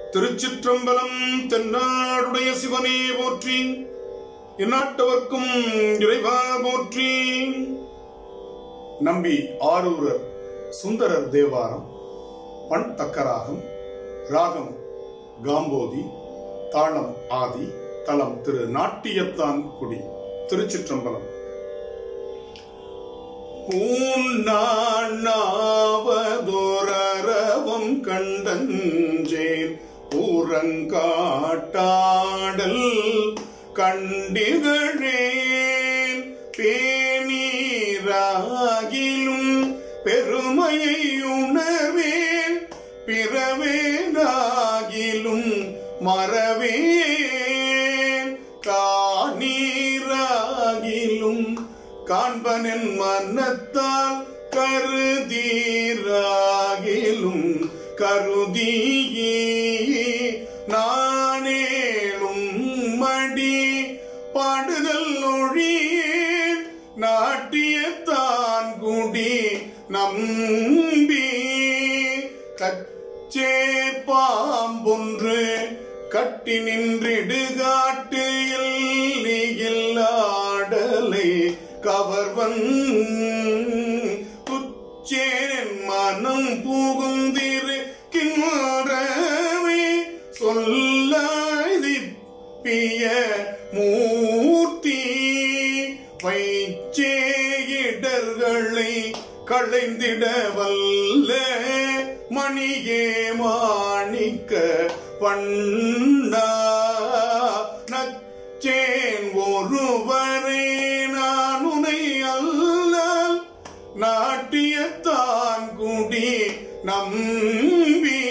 திருச்சிற்றம்பலம் தென்னாடுடைய சிவனே போற்றி இந்நாட்டவர்க்கும் இறைவா போற்றி நம்பி ஆரூரர் சுந்தரர் தேவாரம் பண் தக்கராகம் ராகம் காம்போதி தாளம் ஆதி தலம் திரு நாட்டியத்தான் குடி திருச்சிற்றம்பலம் பூண்ணாவதோரவம் கண்டஞ்சேன் பூரங்காட்டாடல் கண்டிகழேன் பேணீராகிலும் பெருமையை உணர்வேன் பிறவேனாகிலும் மறவேன் காணீராகிலும் காண்பனின் மன்னத்தால் கருதீராகிலும் கருதியே நானேலும் மடி பாடுதல் ஒழியேன் நாட்டியத்தான் குடி நம்பி கச்சே பாம்பொன்று கட்டி நின்றிடுகாட்டு ஆடலை கவர்வன் துச்சேன் மனம் புகுந்திருக்கின்றவை சொல்லாதிப்பிய மூர்த்தி வைச்சேயிடர்களை களைந்திட வல்ல மணியே மாணிக்க பண்ணா நச்சேன் ஒருவரே நான் உனை அல்ல நாட்டியத்தான் குடி நம்பி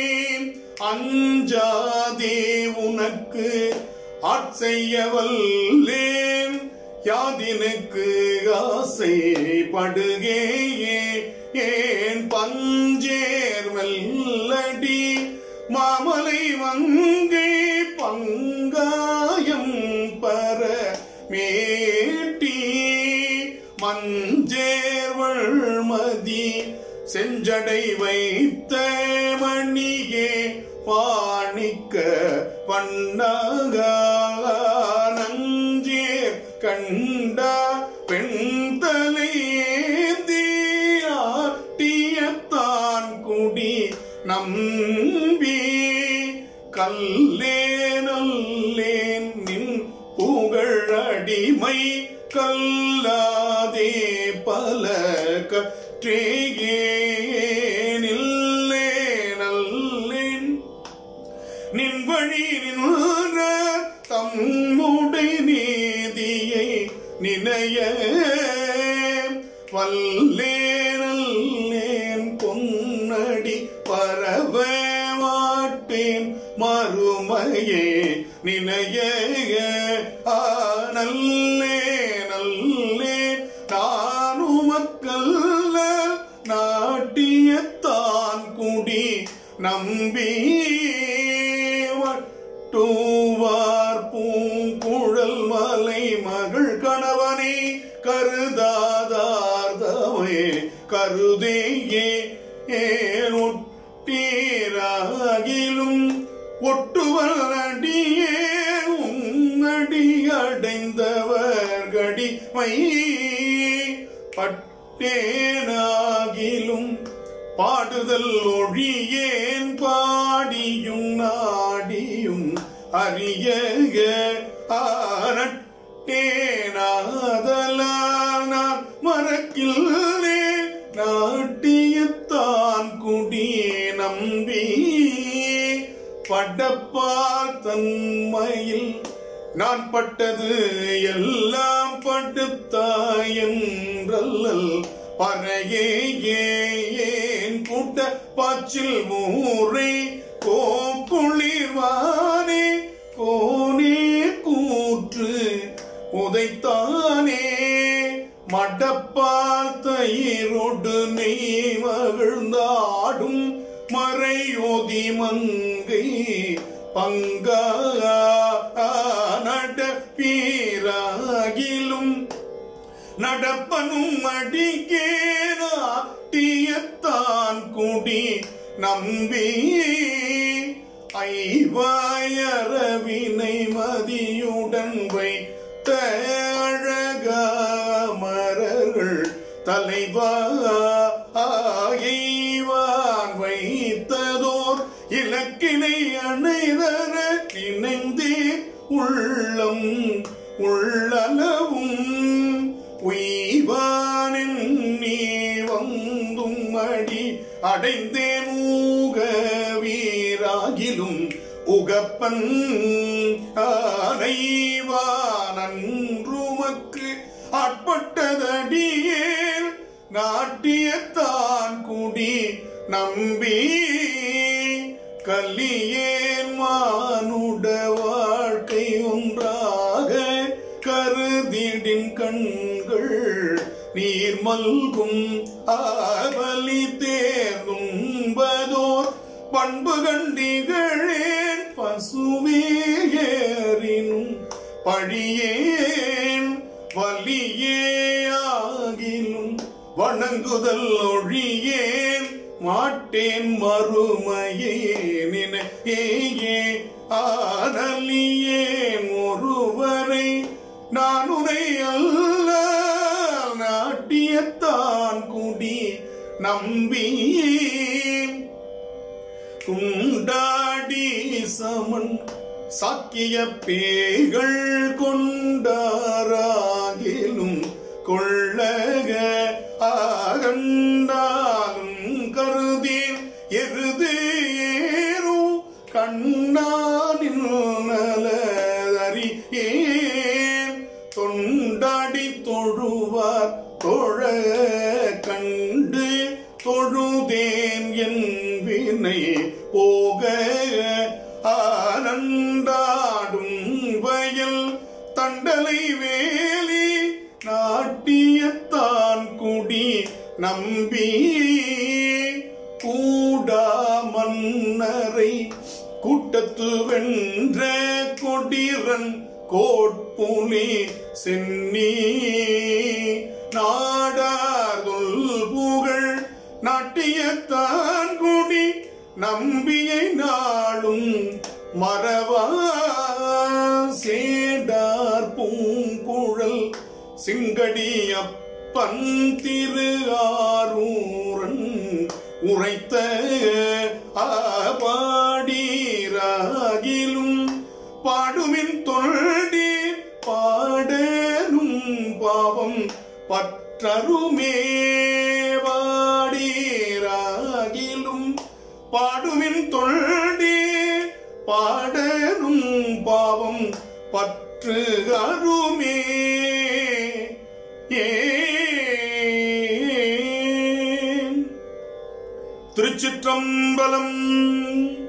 அஞ்சாதே உனக்கு ஆட்செய்ய வல்லேன் யாதினுக்கு ஆசைப்படுகேயே ஏன் பஞ்சேர் வெல்லடி மாமலை வங்கை பங்காயம் பர மேட்டி மஞ்சேர்வள் மதி செஞ்சடை வைத்த மணியே பாணிக்க வண்ணக நஞ்சேர் கண்ட பெண் தலையேந்தியாட்டியத்தான் குடி நம்பி கல்லேனல்லேன் நின் புகழ் அடிமை கல்லாதே பல கற்றேகேனில்லே நல்லேன் நின் வழி நின்ற தம்முடை நீதியை நினைய வல்லேனல்லேன் பொன்னடி பரவ மாட்டேன் மறுமையே நினைய ஆனல்லே நல்லே நானுமக்கல்ல நாட்டியத்தான் குடி நம்பி வட்டுவார் பூங்குழல் மலை மகள் கணவனே கருதாதார்தமே கருதேயே ஏன் ஒட்டீராகிலும் ஒட்டுவர் அடியே உன்னடி அடைந்தவர்கடிமை பட்டேனாகிலும் பாடுதல் ஒழியேன் பாடியும் நாடியும் அறிய ஆனட்டேனாதலால் நான் மறக்கில்லே நாட்டியத்தான் குடி நம்பி படப்பால் தன்மையில் நான் பட்டது எல்லாம் படுத்தாயன்றல்லல் பறையே ஏன் கூட்ட பாச்சில் மூரை கோக்குளிர்வானே கோனே கூற்று உதைத்தானே மடப்பால் தயிரொடு நெய் மகிழ்ந்தாடும் மறையோதி மங்கை பங்கா நடப்பீராகிலும் நடப்பனும் அடிக்கேனாட்டியத்தான் குடி நம்பி ஐவாயரவினை மதியுடன் வைத்த அழகாமரர்கள் தலைவா ஆய்வான் வைத்ததோர் இலக்கினை அணைதர இணைந்தே உள்ளம் உள்ளளவும் உய்வானின் நீ வந்தும் அடி அடைந்தேன் ஊக வீராகிலும் உகப்பன் ஆனைவானன்றுமக்கு ஆட்பட்டதடியேல் நாட்டியத்தான் குடி நம்பி கல்லியேன் மானுட வாழ்க்கை ஒன்றாக கருதிடின் கண்கள் நீர் மல்கும் ஆவலி தேர்ந்தும்பதோர் பண்பு கண்டிகளேன் பசுவேயரினும் பழியேன் வலியே ஆகிலும் வணங்குதல் ஒழியேன் மாட்டேன் மறுமையே நினையே ஆனலியேன் ஒருவரை நான் உனை அல்ல நாட்டியத்தான் குடி நம்பி குண்டாடி சமன் சாக்கிய பேய்கள் கொண்டாராகிலும் கொள்ளக ஆகண்டாலும் கருதேன் எருது ஏறும் கண்ணானின் நலதறியேன் தொண்டாடி தொழுவார் தொழ கண்டு தொழுதேன் என் வினை போக ஆனந்தாடும் வயல் தண்டலை வேலி நாட்டியத்தான் குடி நம்பி கூடா மன்னரை கூட்டத்து வென்ற கொடிரன் கோட்புலி சென்னி நாடாதுல் புகழ் நாட்டியத்தான் குடி நம்பியை நாளும் மறவா சேடார் பூங்குழல் சிங்கடி அப்பன் திரு ஆரூரன் உரைத்த ஆபாடீராகிலும் பாடுமின் தொண்டி பாடனும் பாவம் பற்றருமே வாடீராகிலும் பாடுமின் தொண்டி பாடனும் பாவம் பற்று அருமே ஏன் திருச்சிற்றம்பலம்